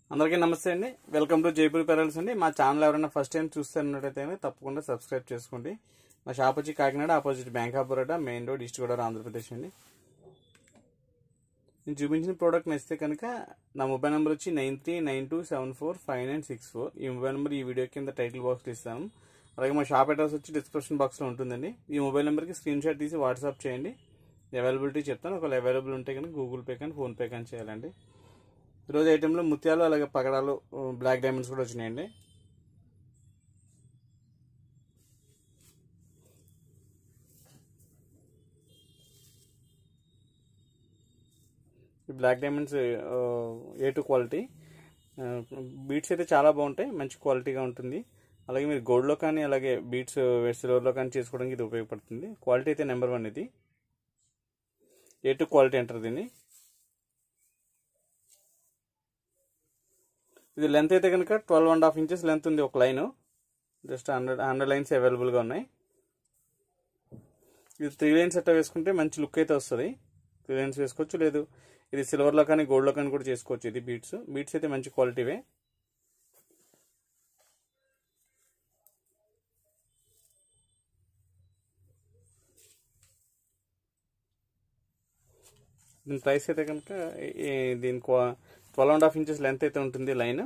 అందరికీ నమస్తే అండి వెల్కమ్ టు జైపూర్ పెరల్స్ అండి మా ఛానల్ ఎవరైనా ఫస్ట్ టైం చూస్తున్నట్టయితే తప్పకుండా సబ్స్క్రైబ్ చేసుకోండి మా షాప్ వచ్చి Kakinada opposite bank of Baroda main road east Godavari Andhra Pradesh అండి నేను చూపించిన ప్రోడక్ట్ నచ్చితే కనుక నా మొబైల్ నెంబర్ వచ్చి nine three nine two seven four five nine six four ఈ మొబైల్ నెంబర్ ఈ వీడియో కింద టైటిల్ బాక్స్లో ఇస్తాను అలాగే మా షాప్ అడ్రస్ వచ్చి డిస్క్రిప్షన్ బాక్స్లో ఉంటుందండి ఈ మొబైల్ నెంబర్కి స్క్రీన్ షాట్ తీసి వాట్సాప్ చేయండి అవైలబిలిటీ చెప్తాను ఒకవేళ అవైలబుల్ ఉంటే కనుక గూగుల్ పే కానీ ఫోన్పే కానీ చేయాలండి ఈరోజు ఐటెంలో ముత్యాలు అలాగే పగడాలు బ్లాక్ డైమండ్స్ కూడా వచ్చినాయండి ఈ black diamonds A two quality beads అయితే చాలా బాగుంటాయి మంచి క్వాలిటీగా ఉంటుంది అలాగే మీరు గోల్డ్లో కానీ అలాగే బీట్స్ సిల్వర్లో కానీ చేసుకోవడానికి ఇది ఉపయోగపడుతుంది క్వాలిటీ అయితే నెంబర్ వన్ ఇది ఏ టూ క్వాలిటీ అంటారు దీన్ని ఇది లెంత్ అయితే కనుక twelve and half inches length ఉంది ఒక line just hundred hundred lines అవైలబుల్గా ఉన్నాయి ఇది త్రీ లైన్స్ అట్లా వేసుకుంటే మంచి లుక్ అయితే వస్తుంది త్రీ లైన్స్ వేసుకోవచ్చు లేదు ఇది సిల్వర్లో కానీ గోల్డ్లో కానీ కూడా చేసుకోవచ్చు ఇది బీట్స్ బీట్స్ అయితే మంచి క్వాలిటీవే దీని ప్రైస్ అయితే కనుక దీని twelve and half inches length అయితే ఉంటుంది లైన్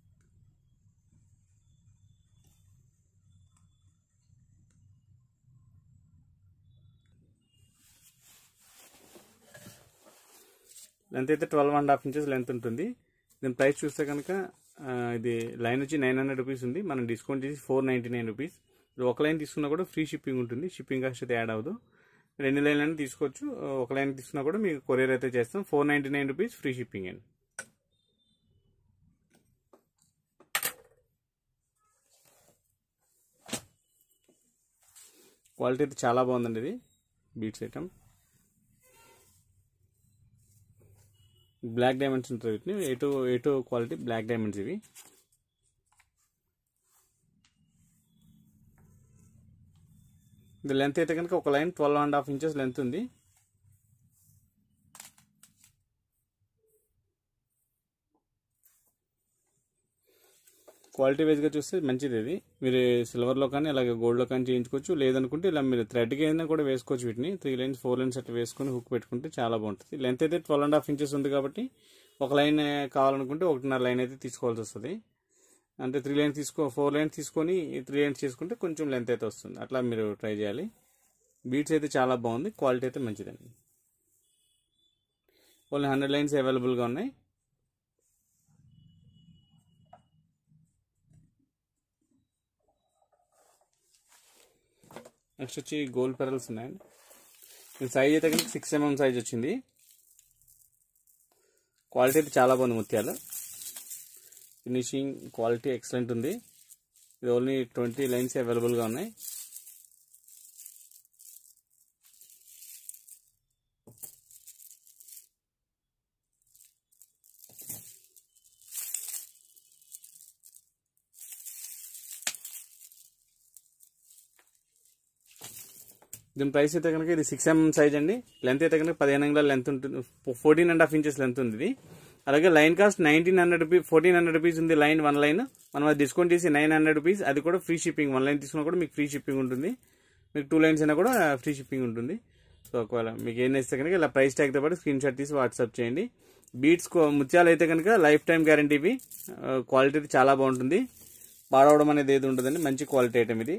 లెంత్ అయితే twelve and half inches length ఉంటుంది దీని ప్రైస్ చూస్తే కనుక ఇది లైన్ వచ్చి నైన్ హండ్రెడ్ రూపీస్ ఉంది మనం డిస్కౌంట్ చేసి ఫోర్ నైంటీ నైన్ రూపీస్ ఒక లైన్ తీసుకున్నా కూడా ఫ్రీ షిప్పింగ్ ఉంటుంది షిప్పింగ్ కాస్ట్ అయితే యాడ్ అవ్వదు రెండు లైన్లను తీసుకోవచ్చు ఒక లైన్ తీసుకున్నా కూడా మీకు కొరియర్ అయితే చేస్తాం four ninety nine rupees free shipping అండి క్వాలిటీ అయితే చాలా బాగుందండి ఇది బీట్స్ ఐటమ్ బ్లాక్ డైమండ్స్ ఉంటాయి వీటిని ఎటు ఎటు క్వాలిటీ బ్లాక్ డైమండ్స్ ఇవి ఇది లెంత్ అయితే కనుక ఒక line twelve and half inches length ఉంది క్వాలిటీ వైజ్గా చూస్తే మంచిది ఇది మీరు సిల్వర్లో కానీ అలాగే గోల్డ్లో కానీ చేయించుకోవచ్చు లేదనుకుంటే ఇలా మీరు థ్రెడ్కి అయినా కూడా వేసుకోవచ్చు వీటిని త్రీ లైన్స్ ఫోర్ లైన్స్ అట్లా వేసుకొని హుక్ పెట్టుకుంటే చాలా బాగుంటుంది లెంత్ అయితే ట్వెల్వ్ అండ్ హాఫ్ ఇంచెస్ ఉంది కాబట్టి ఒక లైన్ కావాలనుకుంటే ఒకటిన్నర లైన్ అయితే తీసుకోవాల్సి వస్తుంది అంటే త్రీ లైన్స్ తీసుకో ఫోర్ లైన్స్ తీసుకొని త్రీ లైన్స్ తీసుకుంటే కొంచెం లెంత్ అయితే వస్తుంది అట్లా మీరు ట్రై చేయాలి బీట్స్ అయితే చాలా బాగుంది క్వాలిటీ అయితే మంచిదండి ఓన్లీ హండ్రెడ్ లైన్స్ అవైలబుల్గా ఉన్నాయి నెక్స్ట్ వచ్చి గోల్డ్ పెరల్స్ ఉన్నాయండి దీని సైజ్ అయితే కనుక సిక్స్ ఎంఎం సైజ్ వచ్చింది క్వాలిటీ అయితే చాలా బాగుంది ముత్యాలు ఫినిషింగ్ క్వాలిటీ ఎక్సలెంట్ ఉంది ఇది ఓన్లీ ట్వంటీ లైన్స్ అవైలబుల్గా ఉన్నాయి దీని ప్రైస్ అయితే కనుక ఇది సిక్స్ ఎంఎం సైజ్ అండి లెంత్ అయితే కనుక పదిహేను అంగుళాల లెంత్ ఉంటుంది fourteen and half inches length ఉంది ఇది అలాగే line cost nineteen hundred rupees fourteen hundred rupees ఉంది లైన్ వన్ లైన్ మనం అది డిస్కౌంట్ చేసి నైన్ హండ్రెడ్ రూపీస్ అది కూడా ఫ్రీ షిప్పింగ్ వన్ లైన్ తీసుకున్నా కూడా మీకు ఫ్రీ షిప్పింగ్ ఉంటుంది మీకు టూ లైన్స్ అయినా కూడా ఫ్రీ షిప్పింగ్ ఉంటుంది సో ఒకవేళ మీకు ఏం వేస్తే కనుక ఇలా ప్రైస్ ట్యాగ్తో పాటు స్క్రీన్ షాట్ తీసి వాట్సాప్ చేయండి బీట్స్ ముత్యాలు అయితే కనుక లైఫ్ టైం గ్యారంటీ ఇవి క్వాలిటీ చాలా బాగుంటుంది పాడవడం అనేది ఏది ఉంటుందండి మంచి క్వాలిటీ ఐటమ్ ఇది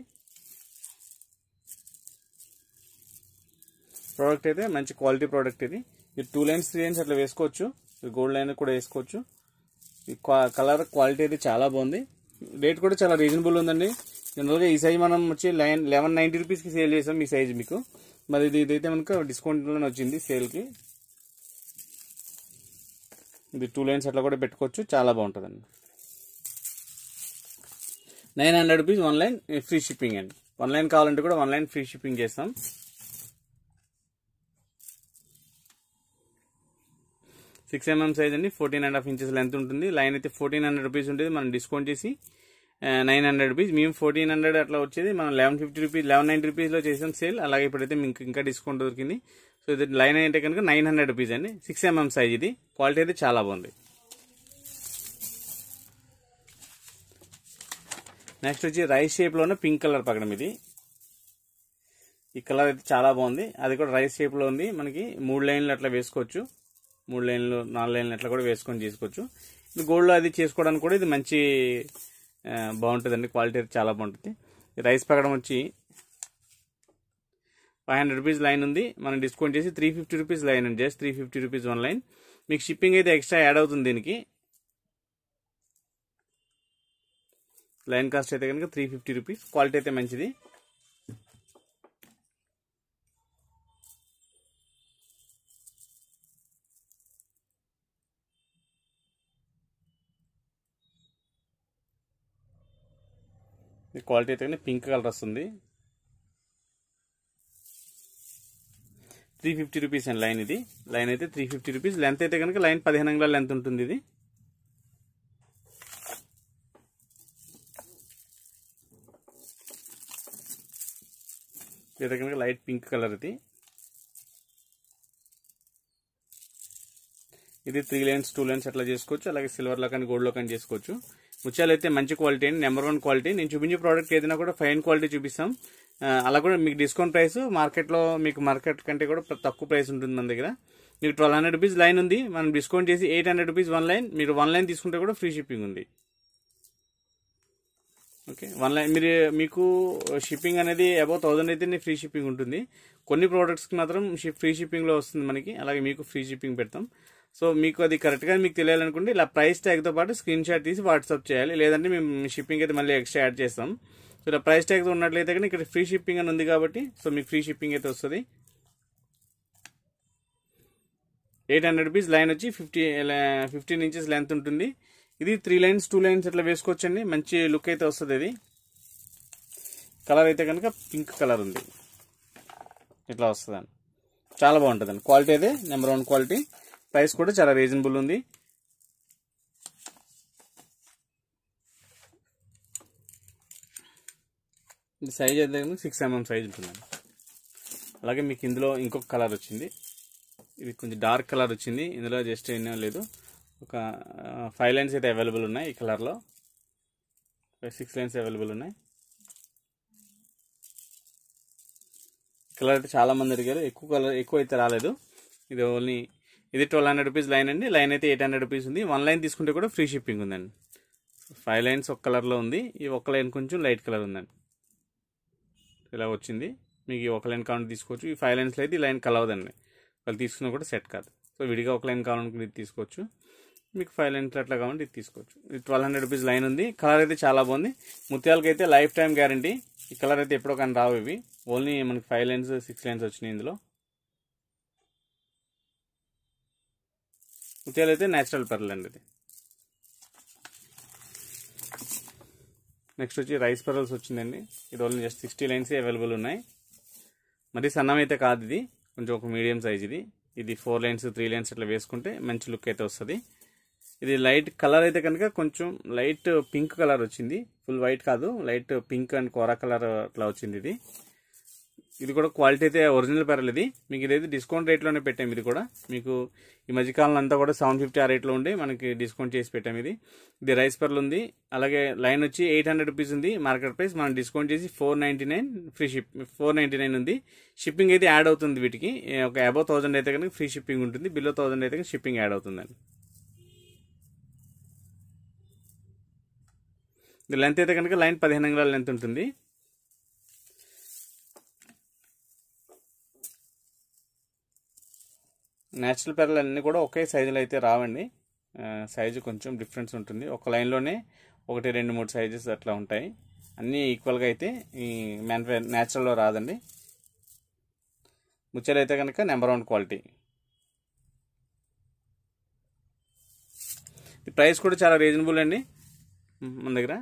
ప్రోడక్ట్ అయితే మంచి క్వాలిటీ ప్రోడక్ట్ ఇది ఇది టూ లైన్స్ త్రీ లైన్స్ అట్లా వేసుకోవచ్చు గోల్డ్ లైన్ కూడా వేసుకోవచ్చు ఈ కలర్ క్వాలిటీ అయితే చాలా బాగుంది రేట్ కూడా చాలా రీజనబుల్ ఉందండి జనరల్గా ఈ సైజ్ మనం వచ్చి లైన్ లెవెన్ నైంటీ రూపీస్కి సేల్ చేసాం ఈ సైజ్ మీకు మరి ఇది ఇదైతే మనకు డిస్కౌంట్లోనే వచ్చింది సేల్కి ఇది టూ లైన్స్ అట్లా కూడా పెట్టుకోవచ్చు చాలా బాగుంటుందండి nine hundred rupees one line free shipping అండి వన్ లైన్ కావాలంటే కూడా వన్ లైన్ ఫ్రీ షిప్పింగ్ చేస్తాం సిక్స్ ఎంఎం సైజ్ అండి fourteen and half inches length ఉంటుంది లైన్ అయితే ఫోర్టీన్ హండ్రెడ్ రూపీస్ ఉంటుంది మనం డిస్కౌంట్ చేసి నైన్ హండ్రెడ్ రూపీస్ మేము ఫోర్టీన్ హండ్రెడ్ అట్లా వచ్చేది మనం eleven fifty rupees eleven ninety రూపీస్లో చేసాం సేల్ అలాగే ఇప్పుడైతే మీకు ఇంకా డిస్కౌంట్ దొరికింది సో ఇది లైన్ అయితే కనుక నైన్ హండ్రెడ్ రూపీస్ అండి సిక్స్ ఎంఎం సైజ్ ఇది క్వాలిటీ అయితే చాలా బాగుంది నెక్స్ట్ వచ్చి రైస్ షేప్ లోనే పింక్ కలర్ పక్కన ఇది ఈ కలర్ అయితే చాలా బాగుంది అది కూడా రైస్ షేప్ లో ఉంది మనకి మూడు లైన్లు అట్లా వేసుకోవచ్చు మూడు లైన్లు నాలుగు లైన్లు అట్లా కూడా వేసుకొని చేసుకోవచ్చు ఇది గోల్డ్ లో అది చేసుకోవడానికి కూడా ఇది మంచి బాగుంటుంది అండి క్వాలిటీ అయితే చాలా బాగుంటుంది ఈ రైస్ పక్కన వచ్చి ఫైవ్ హండ్రెడ్ రూపీస్ లైన్ ఉంది మనం డిస్కౌంట్ చేసి త్రీ ఫిఫ్టీ రూపీస్ లైన్ అండి just three fifty rupees one line మీకు షిప్పింగ్ అయితే ఎక్స్ట్రా యాడ్ అవుతుంది దీనికి లైన్ కాస్ట్ అయితే కనుక త్రీ ఫిఫ్టీ రూపీస్ క్వాలిటీ అయితే మంచిది ఈ క్వాలిటీ అయితే కనుక పింక్ కలర్ వస్తుంది త్రీ ఫిఫ్టీ రూపీస్ అండి లైన్ ఇది లైన్ అయితే త్రీ ఫిఫ్టీ రూపీస్ లెంత్ అయితే కనుక లైన్ పదిహేను అంగుళాల లెంత్ ఉంటుంది ఇది ఇది కనుక లైట్ పింక్ కలర్ ఇది ఇది త్రీ లైన్స్ టూ లైన్స్ అట్లా చేసుకోవచ్చు అలాగే సిల్వర్లో కానీ గోల్డ్లో కానీ చేసుకోవచ్చు ముత్యాలు అయితే మంచి క్వాలిటీ అండి నెంబర్ వన్ క్వాలిటీ నేను చూపించే ప్రోడక్ట్ ఏదైనా కూడా ఫైన్ క్వాలిటీ చూపిస్తాం ఆ, అలా కూడా మీకు డిస్కౌంట్ ప్రైస్ మార్కెట్లో మీకు మార్కెట్ కంటే కూడా తక్కువ ప్రైస్ ఉంటుంది మన దగ్గర మీకు ట్వెల్వ్ హండ్రెడ్ రూపీస్ లైన్ ఉంది మనం డిస్కౌంట్ చేసి eight hundred rupees one line మీరు వన్ లైన్ తీసుకుంటే కూడా ఫ్రీ షిప్పింగ్ ఉంది ఓకే వన్ లైన్ మీరు మీకు షిప్పింగ్ అనేది అబౌవ్ థౌసండ్ అయితే ఫ్రీ షిప్పింగ్ ఉంటుంది కొన్ని ప్రోడక్ట్స్కి మాత్రం ఫ్రీ షిప్పింగ్లో వస్తుంది మనకి అలాగే మీకు ఫ్రీ షిప్పింగ్ పెడతాం సో మీకు అది కరెక్ట్గా మీకు తెలియాలనుకుంటే ఇలా ప్రైస్ ట్యాగ్తో పాటు స్క్రీన్ షాట్ తీసి వాట్సాప్ చేయాలి లేదంటే మేము షిప్పింగ్ అయితే మళ్ళీ ఎక్స్ట్రా యాడ్ చేస్తాం సో ఇలా ప్రైస్ ట్యాగ్ ఉన్నట్లయితే కానీ ఇక్కడ ఫ్రీ షిప్పింగ్ అని ఉంది కాబట్టి సో మీకు ఫ్రీ షిప్పింగ్ అయితే వస్తుంది ఎయిట్ హండ్రెడ్ రూపీస్ లైన్ వచ్చి ఫిఫ్టీ ఫిఫ్టీన్ ఇంచెస్ లెంత్ ఉంటుంది ఇది త్రీ లైన్స్ టూ లైన్స్ ఇట్లా వేసుకోవచ్చండి మంచి లుక్ అయితే వస్తుంది ఇది కలర్ అయితే కనుక పింక్ కలర్ ఉంది ఇట్లా వస్తుందండి చాలా బాగుంటుందండి క్వాలిటీ అయితే నెంబర్ వన్ క్వాలిటీ ప్రైస్ కూడా చాలా రీజనబుల్ ఉంది ఇది సైజ్ అయితే సిక్స్ ఎంఎం సైజ్ ఉంటుందండి అలాగే మీకు ఇందులో ఇంకొక కలర్ వచ్చింది ఇది కొంచెం డార్క్ కలర్ వచ్చింది ఇందులో జస్ట్ ఏం లేదు ఒక ఫైవ్ లైన్స్ అయితే అవైలబుల్ ఉన్నాయి ఈ కలర్లో సిక్స్ లైన్స్ అవైలబుల్ ఉన్నాయి కలర్ అయితే చాలా మంది అడిగారు ఎక్కువ కలర్ ఎక్కువ అయితే రాలేదు ఇది ఓన్లీ ఇది ట్వెల్వ్ హండ్రెడ్ రూపీస్ లైన్ అండి లైన్ అయితే ఎయిట్ హండ్రెడ్ రూపీస్ ఉంది వన్ లైన్ తీసుకుంటే కూడా ఫ్రీ షిప్పింగ్ ఉందండి ఫైవ్ లైన్స్ ఒక కలర్లో ఉంది ఈ ఒక లైన్ కొంచెం లైట్ కలర్ ఉందండి ఇలా వచ్చింది మీకు ఈ ఒక లైన్ కావాలంటే తీసుకోవచ్చు ఈ ఫైవ్ లైన్స్లో అయితే ఈ లైన్ కలవదండి వాళ్ళు తీసుకున్నా కూడా సెట్ కాదు సో విడిగా ఒక లైన్ కావాలనుకుంటే ఇది తీసుకోవచ్చు మీకు ఫైవ్ లైన్స్ అట్లా కావాలంటే ఇది తీసుకోవచ్చు ఇది ట్వెల్వ్ హండ్రెడ్ రూపీస్ లైన్ ఉంది కలర్ అయితే చాలా బాగుంది ముత్యాలకి అయితే లైఫ్ టైం గ్యారంటీ ఈ కలర్ అయితే ఎప్పుడో కానీ రావు ఇవి ఓన్లీ మనకి ఫైవ్ లైన్స్ సిక్స్ లైన్స్ వచ్చినాయి ఇందులో ముత్యాలు అయితే న్యాచురల్ పెరల్ అండి ఇది నెక్స్ట్ వచ్చి రైస్ పెరల్స్ వచ్చిందండి ఇది only just sixty lines available ఉన్నాయి మరి సన్నం అయితే కాదు ఇది కొంచెం ఒక మీడియం సైజ్ ఇది ఇది ఫోర్ లైన్స్ త్రీ లైన్స్ అట్లా వేసుకుంటే మంచి లుక్ అయితే వస్తుంది ఇది లైట్ కలర్ అయితే కనుక కొంచెం లైట్ పింక్ కలర్ వచ్చింది ఫుల్ వైట్ కాదు లైట్ పింక్ అండ్ కోరా కలర్ అట్లా వచ్చింది ఇది ఇది కూడా క్వాలిటీ అయితే ఒరిజినల్ పెరల్ ఇది మీకు ఇదైతే డిస్కౌంట్ రేట్లోనే పెట్టాము ఇది కూడా మీకు ఈ మధ్యకాలం అంతా కూడా సెవెన్ ఫిఫ్టీ ఆ రేట్లో ఉండి మనకి డిస్కౌంట్ చేసి పెట్టాము ఇది ఇది రైస్ పెరల్ ఉంది అలాగే లైన్ వచ్చి ఎయిట్ హండ్రెడ్ రూపీస్ ఉంది మార్కెట్ ప్రైస్ మనం డిస్కౌంట్ చేసి four ninety nine free ship four ninety nine ఉంది షిప్పింగ్ అయితే యాడ్ అవుతుంది వీటికి ఒక అబౌవ్ థౌసండ్ అయితే కనుక ఫ్రీ షిప్పింగ్ ఉంటుంది బిలో థౌసండ్ అయితే కనుక షిప్పింగ్ యాడ్ అవుతుందండి ఇది లెంత్ అయితే కనుక లైన్ పదిహేను అంగుళాల లెంత్ ఉంటుంది న్యాచురల్ పెరల్ అన్నీ కూడా ఒకే సైజులో అయితే రావండి సైజు కొంచెం డిఫరెన్స్ ఉంటుంది ఒక లైన్లోనే ఒకటి రెండు మూడు సైజెస్ అట్లా ఉంటాయి అన్నీ ఈక్వల్గా అయితే ఈ మ్యానుఫ్యా న్యాచురల్లో రాదండి ముచ్చలు అయితే కనుక నెంబర్ వన్ క్వాలిటీ ఈ ప్రైస్ కూడా చాలా రీజనబుల్ అండి మన దగ్గర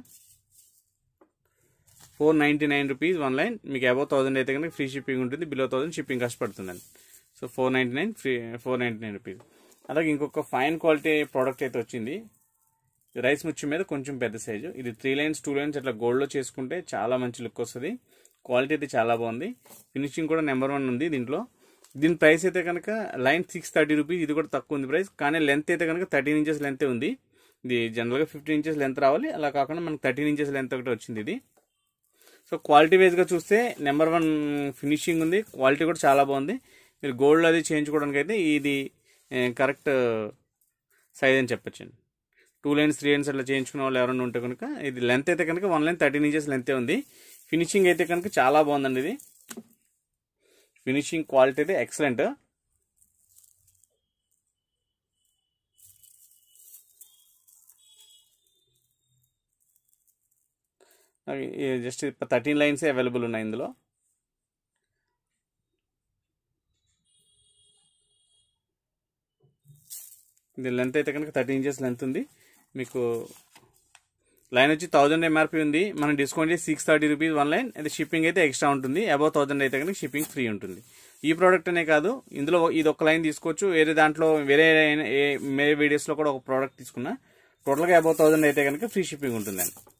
four ninety nine rupees one line మీకు అబౌవ్ థౌసండ్ అయితే కనుక ఫ్రీ షిప్పింగ్ ఉంటుంది బిలో థౌసండ్ షిప్పింగ్ కాస్ట్ పడుతుందండి so four ninety nine free four ninety nine rupees అలాగే ఇంకొక ఫైన్ క్వాలిటీ ప్రోడక్ట్ అయితే వచ్చింది రైస్ ముచ్చి మీద కొంచెం పెద్ద సైజు ఇది త్రీ లైన్స్ టూ లైన్స్ అట్లా గోల్డ్లో చేసుకుంటే చాలా మంచి లుక్ వస్తుంది క్వాలిటీ అయితే చాలా బాగుంది ఫినిషింగ్ కూడా నెంబర్ వన్ ఉంది దీంట్లో దీని ప్రైస్ అయితే కనుక లైన్ సిక్స్ థర్టీ రూపీస్ ఇది కూడా తక్కువ ఉంది ప్రైస్ కానీ లెంత్ అయితే కనుక థర్టీన్ ఇంచెస్ లెంతే ఉంది ఇది జనరల్గా ఫిఫ్టీన్ ఇంచెస్ లెంత్ రావాలి అలా కాకుండా మనకు థర్టీన్ ఇంచెస్ లెంత్ ఒకటి వచ్చింది ఇది సో క్వాలిటీ వైజ్గా చూస్తే నెంబర్ వన్ ఫినిషింగ్ ఉంది క్వాలిటీ కూడా చాలా బాగుంది మీరు గోల్డ్ అది చేయించుకోవడానికి అయితే ఇది కరెక్ట్ సైజ్ అని చెప్పొచ్చండి టూ లైన్స్ త్రీ లైన్స్ అట్లా చేయించుకునే వాళ్ళు ఎవరైనా ఉంటే కనుక ఇది లెంత్ అయితే కనుక వన్ లైన్ థర్టీన్ ఇంచెస్ లెంతే ఉంది ఫినిషింగ్ అయితే కనుక చాలా బాగుందండి ఇది ఫినిషింగ్ క్వాలిటీ అయితే excellent just thirteen lines available ఉన్నాయి ఇందులో ఇది లెంత్ అయితే కనుక థర్టీ ఇంచెస్ లెంత్ ఉంది మీకు లైన్ వచ్చి థౌజండ్ ఎంఆర్పి ఉంది మనం డిస్కౌంట్ చేసి six thirty rupees one line అయితే షిప్పింగ్ అయితే ఎక్స్ట్రా ఉంటుంది అబౌవ్ థౌజండ్ అయితే కనుక షిప్పింగ్ ఫ్రీ ఉంటుంది ఈ ప్రోడక్ట్ అనే కాదు ఇందులో ఇది ఒక లైన్ తీసుకోవచ్చు వేరే దాంట్లో వేరే ఏ- వేరే వీడియోస్లో కూడా ఒక ప్రోడక్ట్ తీసుకున్నా టోటల్గా అబౌవ్ థౌజండ్ అయితే కనుక ఫ్రీ షిప్పింగ్ ఉంటుందండి